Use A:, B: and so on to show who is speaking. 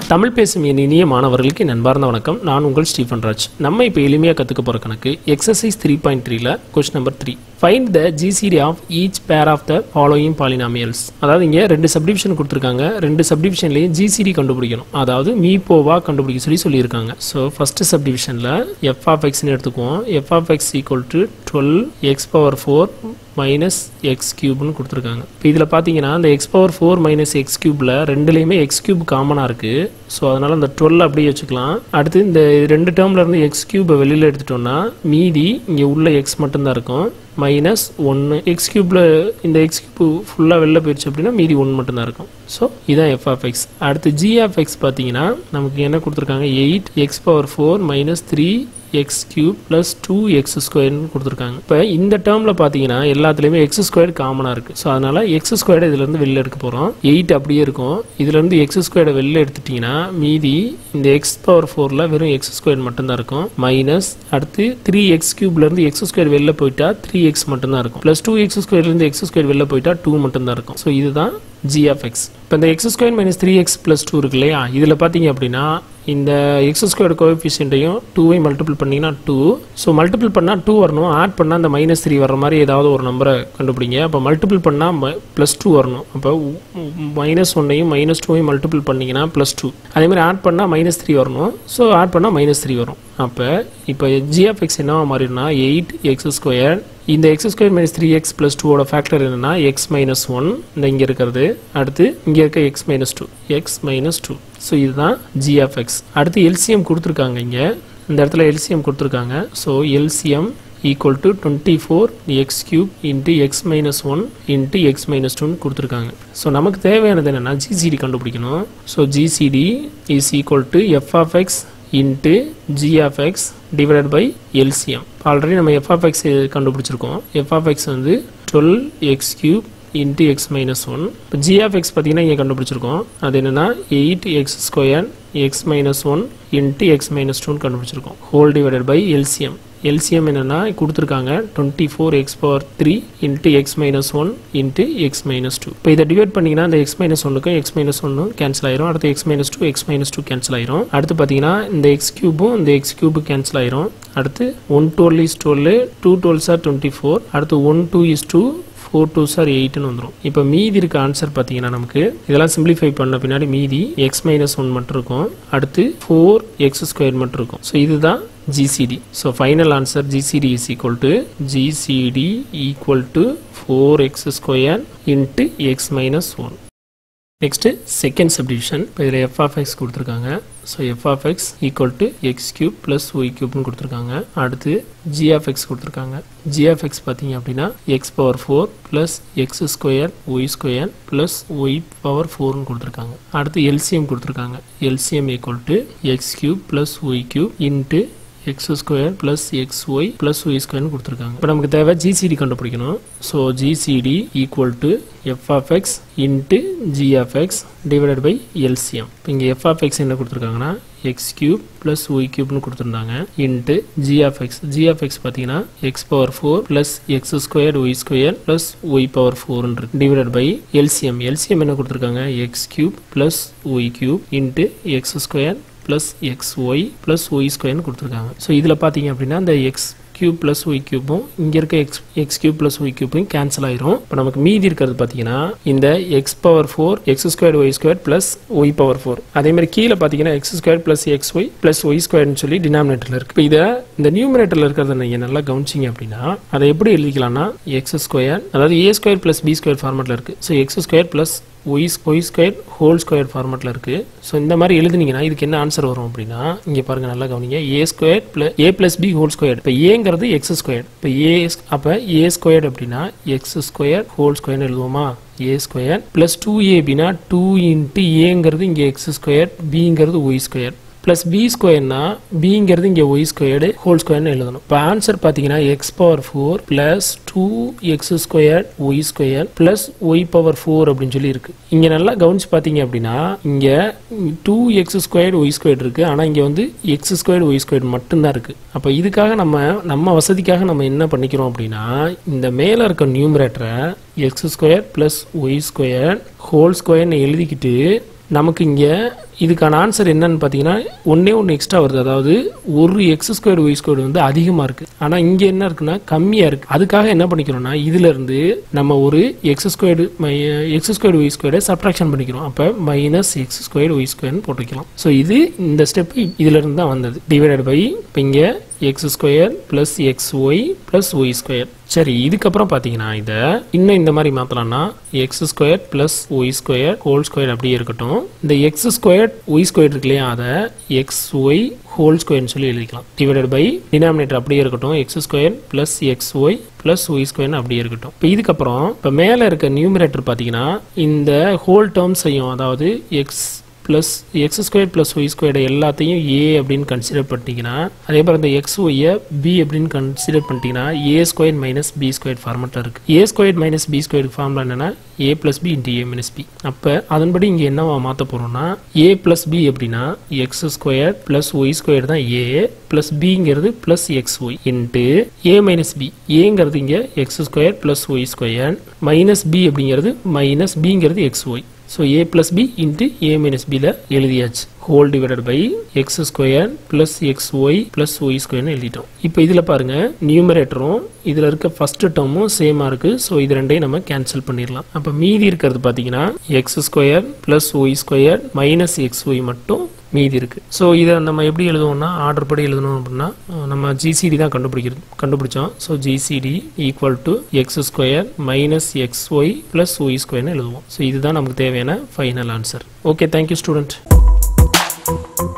A: தமிழ் பேசும் என் இனிய மாணவர்களுக்கு என் அன்பார்ந்த வணக்கம் நான் உங்கள் ஸ்டீஃபன் ராஜ் நம்ம இப்போ எளிமையாக கற்றுக்க போகிற கணக்கு எக்ஸசைஸ் த்ரீ பாயிண்ட் த்ரீல question number three find the GCD of each pair of the following polynomials அதாவது இங்கே ரெண்டு சப்டிவிஷன் கொடுத்துருக்காங்க ரெண்டு சப்டிவிஷன்லேயும் ஜிசிடி கண்டுபிடிக்கணும் அதாவது மீபோவா கண்டுபிடிக்க சொல்லி சொல்லியிருக்காங்க ஸோ ஃபர்ஸ்ட் சப்டிவிஷனில் எஃப் ஆஃப் எக்ஸ்னு எடுத்துக்குவோம் f of x equal to twelve x power four minus x கியூப்னு கொடுத்துருக்காங்க இப்போ இதில் பார்த்தீங்கன்னா இந்த x power four minus x கியூப்பில் ரெண்டுலேயுமே எக்ஸ் கியூப் காமனாக இருக்குது ஸோ அதனால் அந்த டுவெல் அப்படியே வச்சுக்கலாம் அடுத்து இந்த ரெண்டு டேர்மில் இருந்து எக்ஸ் கியூபை வெளியில் எடுத்துட்டோம்னா மீதி இங்கே உள்ள எக்ஸ் மட்டும்தான் இருக்கும் மைனஸ் ஒன்று எக்ஸ் கியூப்பில் இந்த எக்ஸ் கியூப் ஃபுல்லாக வெளில போயிடுச்சு அப்படின்னா மீதி ஒன்று மட்டும்தான் இருக்கும் ஸோ இதான் எஃப் ஆஃப் எக்ஸ் அடுத்து ஜி ஆஃப் எக்ஸ் பார்த்தீங்கன்னா நமக்கு என்ன கொடுத்துருக்காங்க eight x power four minus three x cube plus two x ஸ்கொயர்னு கொடுத்துருக்காங்க இப்போ இந்த டேர்மில் பார்த்தீங்கன்னா எல்லாத்துலேயுமே எக்ஸ் ஸ்கொயர் காமனாக இருக்குது ஸோ அதனால் எக்ஸ் ஸ்கொயர்டை இதுலேருந்து வெளில எடுக்க போகிறோம் எயிட் அப்படியே இருக்கும் இதுலேருந்து எக்ஸ் ஸ்கொயர்டை வெளில எடுத்துட்டிங்கன்னா மீதி இந்த எக்ஸ் பவர் ஃபோரில் வெறும் எக்ஸ் ஸ்கொயர் மட்டும்தான் இருக்கும் மைனஸ் அடுத்து த்ரீ எக்ஸ் கியூப்லேருந்து எக்ஸ் ஸ்கொயர் வெளில போயிட்டா த்ரீ எக்ஸ் மட்டும்தான் இருக்கும் ப்ளஸ் டூ எக்ஸ் ஸ்கொயர்லேருந்து எக்ஸ் ஸ்கொயர் வெளில போயிட்டா டூ மட்டும்தான் இருக்கும் ஸோ இதுதான் ஜி ஆஃப் எக்ஸ் இப்போ இந்த x square minus three x plus two இருக்கு இல்லையா இதில் பார்த்தீங்க அப்படின்னா இந்த எக்ஸ் ஸ்கொயர் கோஎஃபிஷியன்ட்டையும் டூவையும் மல்டிபிள் பண்ணிங்கன்னா டூ ஸோ மல்டிபிள் பண்ணால் டூ வரணும் ஆட் பண்ணால் அந்த மைனஸ் த்ரீ வர மாதிரி ஏதாவது ஒரு நம்பரை கண்டுபிடிங்க அப்போ மல்டிபிள் பண்ணால் ப்ளஸ் டூ வரணும் அப்போ மைனஸ் ஒன்னையும் மைனஸ் டூவையும் மல்டிபிள் பண்ணிங்கன்னா ப்ளஸ் டூ அதே மாதிரி ஆட் பண்ணால் மைனஸ் த்ரீ வரணும் ஸோ ஆட் பண்ணால் மைனஸ் த்ரீ வரும் அப்போ இப்போ ஜிஎஃப்எக்ஸ் என்னவா மாறிடும்னா எயிட் எக்ஸ் ஸ்கொயர் இந்த x square minus three x plus டூவோட ஃபேக்டர் என்னன்னா எக்ஸ் மைனஸ் ஒன் இந்த இங்கே இருக்கிறது அடுத்து இங்கே இருக்க x minus two x minus two so இதுதான் ஜிஎஃப்எக்ஸ் அடுத்து எல்சிஎம் கொடுத்துருக்காங்க இங்கே இந்த இடத்துல எல்சிஎம் கொடுத்துருக்காங்க so LCM equal to twenty four x cube into x minus one into x minus டூன்னு கொடுத்துருக்காங்க ஸோ நமக்கு தேவையானது என்னென்னா ஜிசிடி கண்டுபிடிக்கணும் so GCD is equal to f of x into g of x divided by LCM already நம்ம f of x கண்டுபிடிச்சிருக்கோம் f of x வந்து twelve x cube into x minus one இப்போ g of x பார்த்தீங்கன்னா இங்கே கண்டுபிடிச்சிருக்கோம் அது என்னென்னா eight x square x minus one into x minus டூன்னு கண்டுபிடிச்சிருக்கோம் whole divided by LCM LCM என்னென்னா கொடுத்துருக்காங்க twenty four x power three into x minus one into x minus two இப்போ இதை டிவைட் பண்ணிங்கன்னா இந்த எக்ஸ் மைனஸ் ஒன்றுக்கும் எக்ஸ் மைனஸ் ஒன்றும் கேன்சல் ஆயிரும் அடுத்து x minus two x minus two cancel ஆயிரும் அடுத்து பார்த்தீங்கன்னா இந்த எக்ஸ் கியூபும் இந்த எக்ஸ் கியூபு கேன்சல் ஆயிரும் அடுத்து one twelve is twelve two twelve சார் டுவெண்ட்டி ஃபோர் அடுத்து one two is two four two சார் எயிட்னு வந்துடும் இப்போ மீதி இருக்க ஆன்சர் பார்த்தீங்கன்னா நமக்கு இதெல்லாம் சிம்பிளிஃபை பண்ண பின்னாடி மீதி எக்ஸ் மைனஸ் ஒன் மட்டும் இருக்கும் அடுத்து ஃபோர் எக்ஸ் ஸ்கொயர் மட்டும் இருக்கும் ஸோ இதுதான் GCD so final answer GCD is equal to GCD equal to four x square into x minus one next second subdivision இப்போ இதில் எஃப் ஆஃப் எக்ஸ் கொடுத்துருக்காங்க so f of x equal to x cube plus y கியூப்னு கொடுத்துருக்காங்க அடுத்து g of x கொடுத்துருக்காங்க g of x பார்த்தீங்க அப்படின்னா x power four plus x square y square plus y power ஃபோர்னு கொடுத்துருக்காங்க அடுத்து எல்சிஎம் கொடுத்துருக்காங்க LCM equal to x cube plus y cube into x square plus x y plus y ஸ்கொயர்னு கொடுத்துருக்காங்க இப்போ நமக்கு தேவை ஜிசிடி கண்டுபிடிக்கணும் so GCD equal to f of x into g of x divided by LCM இப்போ இங்கே f of x என்ன கொடுத்துருக்காங்கன்னா எக்ஸ் கியூப் ப்ளஸ் ஒய் கியூப்னு கொடுத்துருந்தாங்க into g of x g of x பார்த்தீங்கன்னா x power four plus x square y square plus y power ஃபோர்ன்ற divided by LCM LCM என்ன கொடுத்துருக்காங்க x cube plus y cube into x square plus x y plus y ஸ்கொயர்னு கொடுத்துருக்காங்க so இதில் பார்த்தீங்க அப்படின்னா இந்த எக்ஸ் கியூப் ப்ளஸ் ஒய் கியூப்பும் இங்கே இருக்க x x cube plus y கியூப்பும் கேன்சல் ஆயிரும் இப்போ நமக்கு மீதி இருக்கிறது பார்த்தீங்கன்னா இந்த x power four x square y square plus y power four அதே மாதிரி கீழே பார்த்தீங்கன்னா x square plus x y plus y ஸ்கொயர்னு சொல்லி டினாமினேட்டரில் இருக்கு இப்போ இதை இந்த நியூமினேட்டரில் இருக்கிறத நீங்கள் நல்லா கவனிச்சிங்க அப்படின்னா அதை எப்படி எழுதிக்கலாம்னா எக்ஸ் ஸ்கொயர் அதாவது A square plus B square ஃபார்மெட்டில் இருக்குது so x square plus y y square whole square ஃபார்மெட்டில் இருக்குது ஸோ இந்த மாதிரி எழுதுனீங்கன்னா இதுக்கு என்ன ஆன்சர் வரும் அப்படின்னா இங்கே பாருங்கள் நல்லா கவனிங்க A square plus A plus B whole square இப்போ ஏங்கிறது எக்ஸ் ஸ்கொயர் இப்போ ஏ அப்போ ஏ ஸ்கொயர் அப்படின்னா எக்ஸ் ஸ்கொயர் ஹோல் ஸ்கொயர்னு எழுதுவோமா ஏ ஸ்கொயர் ப்ளஸ் டூ ஏபினா டூ இன்ட்டு ஏங்கிறது இங்கே எக்ஸ் ஸ்கொயர் பிங்கிறது ஒய் ஸ்கொயர் ப்ளஸ் பி ஸ்கொயர்னா பிங்கிறது இங்கே ஒய் ஸ்கொயர்டு ஹோல் ஸ்கொயர்னு எழுதணும் இப்போ ஆன்சர் பார்த்தீங்கன்னா x power four plus two x square y square plus y power four அப்படின்னு சொல்லி இருக்கு இங்கே நல்லா கவனிச்சு பார்த்தீங்க அப்படின்னா இங்கே two x square y square இருக்கு ஆனால் இங்கே வந்து எக்ஸ் ஸ்கொயர் ஒய் ஸ்கொயர் மட்டும்தான் இருக்கு அப்போ இதுக்காக நம்ம நம்ம வசதிக்காக நம்ம என்ன பண்ணிக்கிறோம் அப்படின்னா இந்த மேலே இருக்க நியூமரேட்டரை x square plus y square whole ஸ்கொயர்னு எழுதிக்கிட்டு நமக்கு இங்கே இதுக்கான ஆன்சர் என்னன்னு பார்த்தீங்கன்னா ஒன்றே ஒன்று எக்ஸ்ட்ரா வருது அதாவது ஒரு எக்ஸ் ஸ்கொயர் ஒய் ஸ்கொயர் வந்து அதிகமாக இருக்குது ஆனால் இங்கே என்ன இருக்குன்னா கம்மியாக இருக்குது அதுக்காக என்ன பண்ணிக்கிறோம்னா இதிலிருந்து நம்ம ஒரு x squared x square y ஸ்கொயரை சப்ட்ராக்ஷன் பண்ணிக்கிறோம் அப்போ மைனஸ் எக்ஸ் ஸ்கொயர் ஒய் ஸ்கொயர்னு போட்டுக்கலாம் ஸோ இது இந்த ஸ்டெப் இதிலிருந்து தான் வந்தது டிவைடட் பை இப்போ இங்கே x square plus x y plus y square சரி இதுக்கப்புறம் பார்த்தீங்கன்னா இதை இன்னும் இந்த மாதிரி மாற்றலாம்னா x square plus y square whole square அப்படியே இருக்கட்டும் இந்த எக்ஸ் ஸ்கொயர் ஒய் ஸ்கொயர் இருக்கு இல்லையா அதை எக்ஸ் ஒய் ஹோல் ஸ்கொயர்னு சொல்லி எழுதிக்கலாம் டிவைடட் பை டினாமினேட்டர் அப்படியே இருக்கட்டும் x square plus x y plus y ஸ்கொயர்னு அப்படியே இருக்கட்டும் இப்போ இதுக்கப்புறம் இப்போ மேலே இருக்க நியூமிரேட்டர் பார்த்தீங்கன்னா இந்த ஹோல் டேர்ம்ஸையும் அதாவது x plus x square plus y square எல்லாத்தையும் ஏ அப்படின்னு கன்சிடர் பண்ணிட்டீங்கன்னா அதே மாதிரி இந்த எக்ஸ் ஒய்யை பி அப்படின்னு கன்சிடர் பண்ணிட்டீங்கன்னா A square minus B square ஃபார்மெட்டில் இருக்குது A square minus B square formula என்னன்னா A plus B into A minus B அப்போ அதன்படி இங்கே என்னவா மாற்ற போகிறோம்னா ஏ ப்ளஸ் பி அப்படின்னா x square plus y square தான் ஏ ப்ளஸ் பிங்கிறது plus x y into A minus B ஏங்கிறது இங்கே x square plus y square minus B அப்படிங்கிறது மைனஸ் பிங்கிறது x y so A plus B into A minus பியில் எழுதியாச்சு whole divided by x square plus x y plus y ஸ்கொயர்னு எழுதிட்டோம் இப்போ இதில் பாருங்கள் நியூமரேட்டரும் இதில் இருக்க ஃபர்ஸ்ட் டேர்மும் சேமாக இருக்குது ஸோ இது ரெண்டையும் நம்ம கேன்சல் பண்ணிடலாம் அப்போ மீதி இருக்கிறது பார்த்தீங்கன்னா x square plus y square minus x y மட்டும் மீதி இருக்குது ஸோ இதை நம்ம எப்படி எழுதுவோம்னா ஆர்டர் படி எழுதணும் அப்படின்னா நம்ம ஜிசிடி தான் கண்டுபிடிக்கிறது கண்டுபிடிச்சோம் so GCD equal to x square minus x y plus y ஸ்கொயர்னு எழுதுவோம் ஸோ இதுதான் நமக்கு தேவையான final answer okay thank you student